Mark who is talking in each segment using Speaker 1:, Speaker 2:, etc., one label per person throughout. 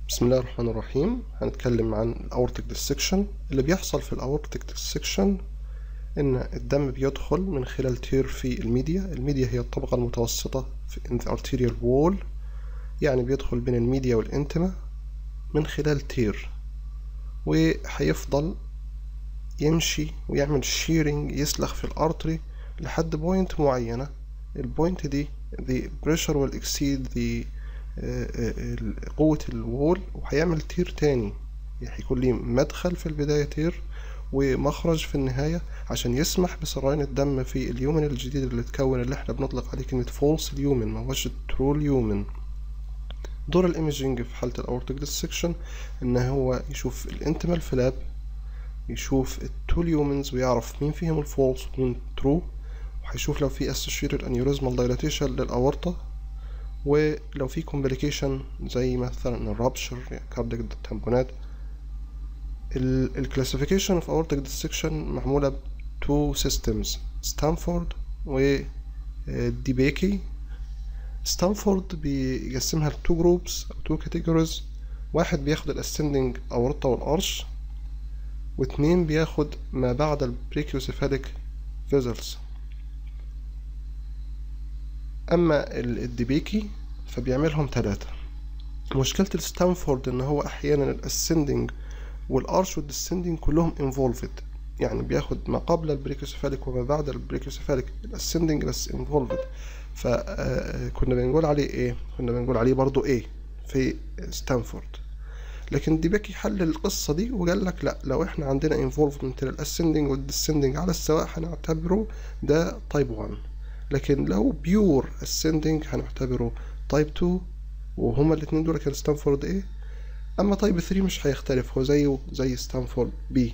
Speaker 1: بسم الله الرحمن الرحيم هنتكلم عن الاورتيك ديسكشن اللي بيحصل في الاورتيك ديسكشن ان الدم بيدخل من خلال تير في الميديا الميديا هي الطبقة المتوسطة في in the arterial wall يعني بيدخل بين الميديا والانتما من خلال تير وهيفضل يمشي ويعمل شيرنج يسلخ في الارتري لحد بوينت معينة البوينت دي the pressure will exceed the قوة الوول وهيعمل تير تاني يعني هيكون ليه مدخل في البداية تير ومخرج في النهاية عشان يسمح بسريان الدم في اليومن الجديد اللي اتكون اللي احنا بنطلق عليه كلمة فولس اليومن ما هوش ترو اليومن دور الايمجينج في حالة الاورتيك ديسكشن ان هو يشوف الانتمال فلاب يشوف التو اليومنز ويعرف مين فيهم الفولس ومين ترو وهيشوف لو في associated aneurysmal dilatation للأورطة ولو في كومبليكيشن زي مثلا الرابشر كارديك تامبونات الكلاسيفيكيشن اوف اورتيك ديسكشن معمولة بتو سيستمز ستانفورد و ديبيكي ستانفورد بيقسمها لتو جروبس او تو كاتيجوريز واحد بياخد الاسندنج اورطة والارش واتنين بياخد ما بعد البريكيوسيفاليك فيزلز اما الديبيكي فبيعملهم ثلاثة مشكلة الستانفورد ان هو احيانا الاسندنج والارش والديسندنج كلهم انفولفد يعني بياخد ما قبل البريكوسيفاليك وما بعد البريكوسيفاليك الاسندنج بس انفولفد فكنا بنقول عليه ايه كنا بنقول عليه برضو ايه في ستانفورد لكن ديبيكي حل القصة دي وقال لك لا لو احنا عندنا انفولفمنت للاسندنج والديسندنج على السواء هنعتبره ده تايب 1 لكن لو بيور ascending هنعتبره تايب 2 وهما الاتنين دول كان ستانفورد ايه اما تايب 3 مش هيختلف هو زيه زي ستانفورد بي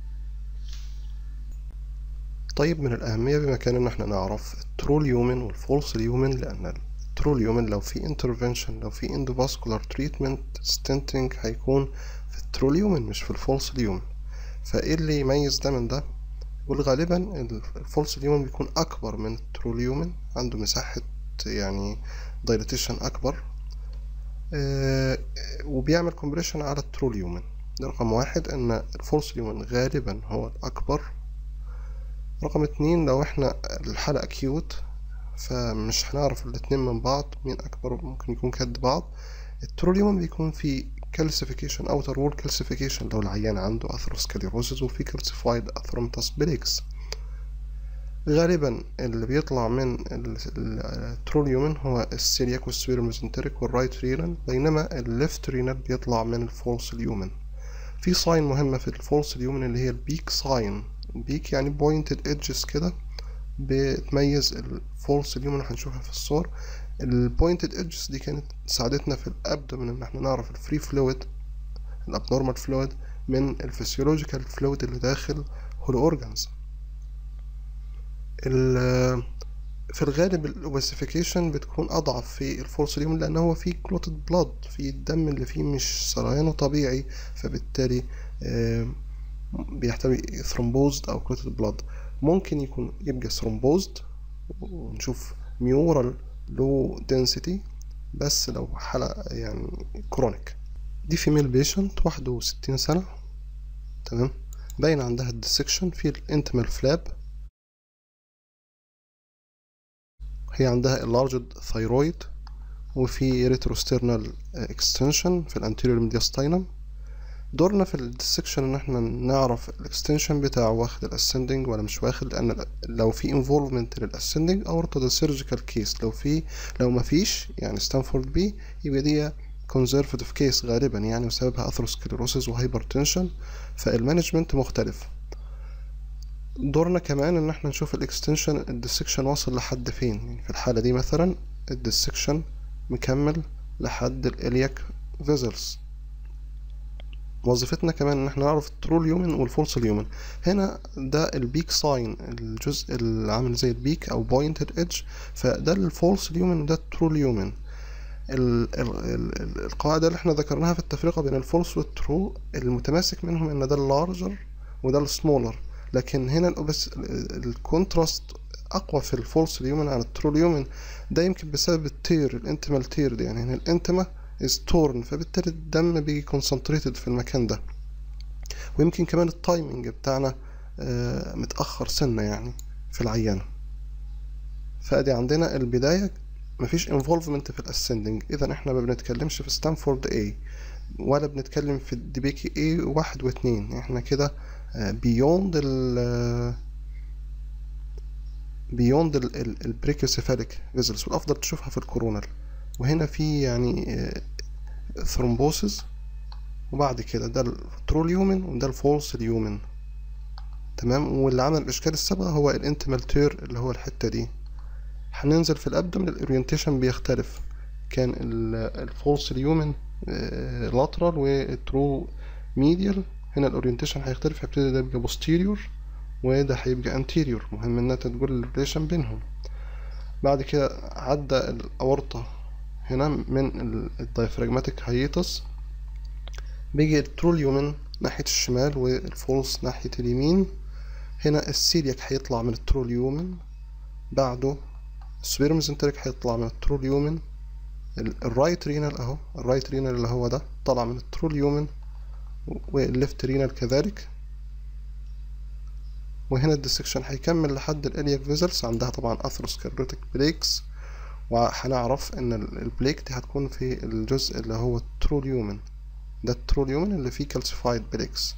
Speaker 1: طيب من الأهمية بمكان إن احنا نعرف الترو اليومن والفولس اليومن لأن الترو اليومن لو في انترفنشن لو في اندوفاسكولار تريتمنت ستنتنج هيكون في الترو اليومن مش في الفولس اليومن فايه اللي يميز ده من ده والغالبا الفولس اليومن بيكون اكبر من التروليومن عنده مساحة يعني دايلاتيشن اكبر آه وبيعمل كومبريشن على التروليومن ده رقم واحد ان الفولس اليومن غالبا هو الاكبر رقم اتنين لو احنا الحالة اكيوت فمش هنعرف الاتنين من بعض مين اكبر ممكن يكون كد بعض التروليومن بيكون في كالسيفيكيشن اوتر وول كالسيفيكيشن لو العيان عنده اثروسكليروزز وفي كالسيفايد اثرومتاس بليكس غالبا اللي بيطلع من التروليومن هو السيلياك والسبيروميزنتريك والرايت رينال بينما الليفت رينال بيطلع من الفولس اليومن في ساين مهمة في الفولس اليومن اللي هي البيك ساين البيك يعني بوينتد ايدجز كده بتميز الفولس اليومن هنشوفها في الصور البوينتد ايدجز دي كانت ساعدتنا في الابدومن ان احنا نعرف الفري فلويد الابنورمال فلويد من الفسيولوجيكال فلويد اللي داخل هولو اورجانز في الغالب الاوباسيفيكيشن بتكون اضعف في الفولس اليوم لان هو فيه كلوتد بلاد في الدم اللي فيه مش سريانه طبيعي فبالتالي بيحتوي ثرومبوزد او كلوتد بلاد ممكن يكون يبقى ثرومبوزد ونشوف ميورال لو density بس لو حالة يعني كرونيك دي فيميل بيشنت واحد وستين سنة تمام باين عندها الديسكشن في الانتمال فلاب هي عندها enlarged ثايرويد وفي ريتروسترنال اكستنشن في الانتيريور ميدياستاينم دورنا في الديسكشن ان احنا نعرف الاكستنشن بتاعه واخد الاسندنج ولا مش واخد لان لو في انفولفمنت للاسندنج اورطه ده سيرجيكال كيس لو في لو ما فيش يعني ستانفورد بي يبقى دي كونزرفتيف كيس غالبا يعني وسببها اثروسكليروسيس وهايبرتنشن فالمانجمنت مختلف دورنا كمان ان احنا نشوف الاكستنشن الديسكشن واصل لحد فين يعني في الحاله دي مثلا الديسكشن مكمل لحد الالياك فيزلز وظيفتنا كمان ان احنا نعرف الترو اليومن والفولس اليومن هنا ده البيك ساين الجزء اللي عامل زي البيك او بوينتد ايدج فده الفولس اليومن وده الترو اليومن القاعده اللي احنا ذكرناها في التفرقه بين الفولس والترو المتماسك منهم ان ده اللارجر وده السمولر لكن هنا الكونتراست اقوى في الفولس اليومن عن الترو اليومن ده يمكن بسبب التير الانتمال تير دي يعني هنا الانتما is torn فبالتالي الدم بيجي concentrated في المكان ده ويمكن كمان التايمنج بتاعنا آه، متأخر سنة يعني في العيانة فادي عندنا البداية مفيش involvement في الاسندنج اذا احنا ما بنتكلمش في ستانفورد A ولا بنتكلم في الديبيكي A واحد واتنين احنا كده بيوند ال بيوند البريكيوسيفاليك فيزلز والافضل تشوفها في الكورونال وهنا في يعني ثرومبوسيس وبعد كده ده التروليومن وده الفولس اليومن تمام واللي عمل الاشكال السابقه هو الانتمالتير اللي هو الحته دي هننزل في الابدومن الاورينتيشن بيختلف كان الفولس اليومن لاترال والترو ميديال هنا الاورينتيشن هيختلف هيبتدي ده يبقى بوستيريور وده هيبقى انتيريور مهم انها تقول الريليشن بينهم بعد كده عدى الاورطة هنا من الدايفراجماتيك هايتس بيجي التروليومن ناحية الشمال والفولس ناحية اليمين هنا السيلياك هيطلع من التروليومن بعده السبيرمزنتريك هيطلع من التروليومن الرايت رينال اهو الرايت رينال اللي هو ده طلع من التروليومن والليفت رينال كذلك وهنا الديسكشن هيكمل لحد الالياك فيزلز عندها طبعا اثروسكلروتيك بليكس وهنعرف ان البليك دي هتكون في الجزء اللي هو التروليومن ده التروليومن اللي فيه كالسيفايد بليكس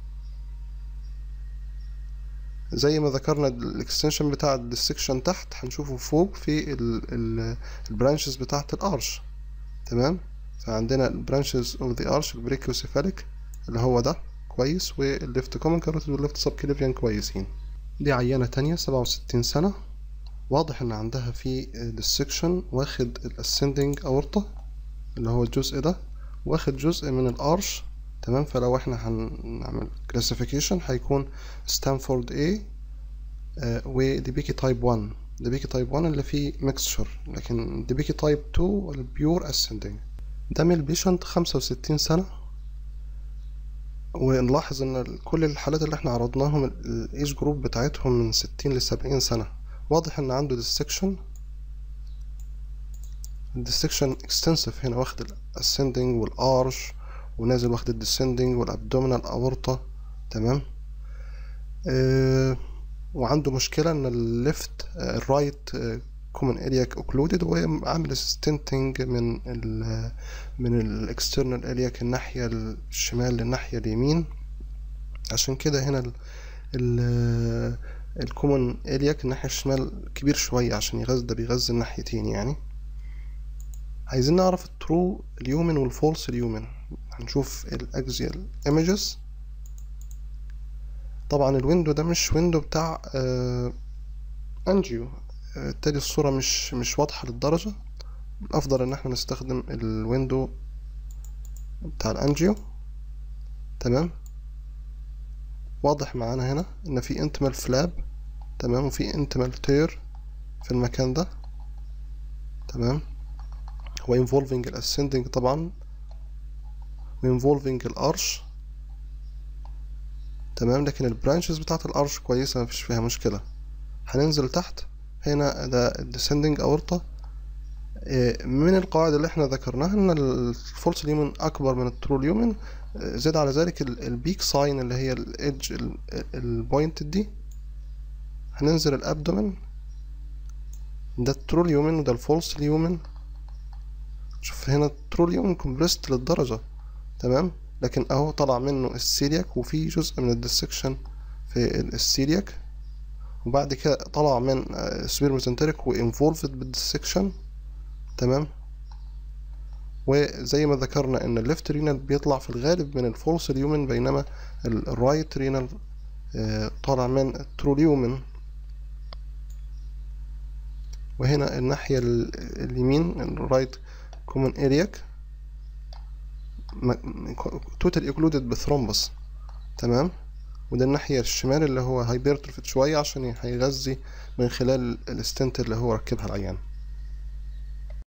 Speaker 1: زي ما ذكرنا الاكستنشن بتاع الديسكشن تحت هنشوفه فوق في البرانشز بتاعت الارش تمام فعندنا البرانشز اوف ذا ارش البريكيوسيفاليك اللي هو ده كويس والليفت كومن كاروتيد والليفت سب كليفيان كويسين دي عيانة تانية سبعة وستين سنة واضح ان عندها في ديسكشن واخد الاسندنج اورطة اللي هو الجزء ده واخد جزء من الارش تمام فلو احنا هنعمل كلاسيفيكيشن هيكون ستانفورد A آه وديبيكي تايب 1 ديبيكي تايب 1 اللي فيه ميكستشر لكن ديبيكي تايب 2 البيور اسندنج ده من البيشنت خمسة وستين سنة ونلاحظ ان كل الحالات اللي احنا عرضناهم الايج جروب بتاعتهم من ستين لسبعين سنة واضح ان عنده ديسكشن الديسكشن اكستنسيف هنا واخد الاسندنج والارش ونازل واخد الديسندنج والابدومينال اورطة تمام اه وعنده مشكلة ان الليفت الرايت كومن ارياك اوكلودد وعامل ستنتنج من ال من الاكسترنال ارياك الناحية الشمال للناحية اليمين عشان كده هنا ال ال الكومن ارياك الناحية الشمال كبير شوية عشان يغذي ده بيغذي الناحيتين يعني عايزين نعرف الترو اليومن والفولس اليومن هنشوف الاكزيال ايمجز طبعا الويندو ده مش ويندو بتاع آه انجيو بالتالي الصورة مش مش واضحة للدرجة الأفضل إن احنا نستخدم الويندو بتاع الأنجيو تمام واضح معانا هنا إن في انتمال فلاب تمام وفي انتمال تير في المكان ده تمام هو involving الاسندنج طبعا و involving الارش تمام لكن البرانشز بتاعت الارش كويسة مفيش فيها مشكلة هننزل تحت هنا ده الديسندنج اورطة من القواعد اللي احنا ذكرناها ان الفولس ليمون اكبر من الترو ليمون زاد على ذلك البيك ساين اللي هي الايدج البوينت دي هننزل الابدومن ده الترو ليومن وده الفولس ليومن شوف هنا الترو ليومن كومبريست للدرجة تمام لكن اهو طلع منه السيلياك وفي جزء من الديسكشن في السيلياك وبعد كده طلع من سبير ميزنتريك وانفولفد بالديسكشن تمام وزي ما ذكرنا ان الليفت رينال بيطلع في الغالب من الفولس اليومن بينما الرايت رينال طالع من التروليومن وهنا الناحية اليمين الرايت كومن ارياك توتال اكلودد بثرومبس تمام وده الناحية الشمال اللي هو هايبرتروفيت شوية عشان هيغذي من خلال الستنت اللي هو ركبها العيان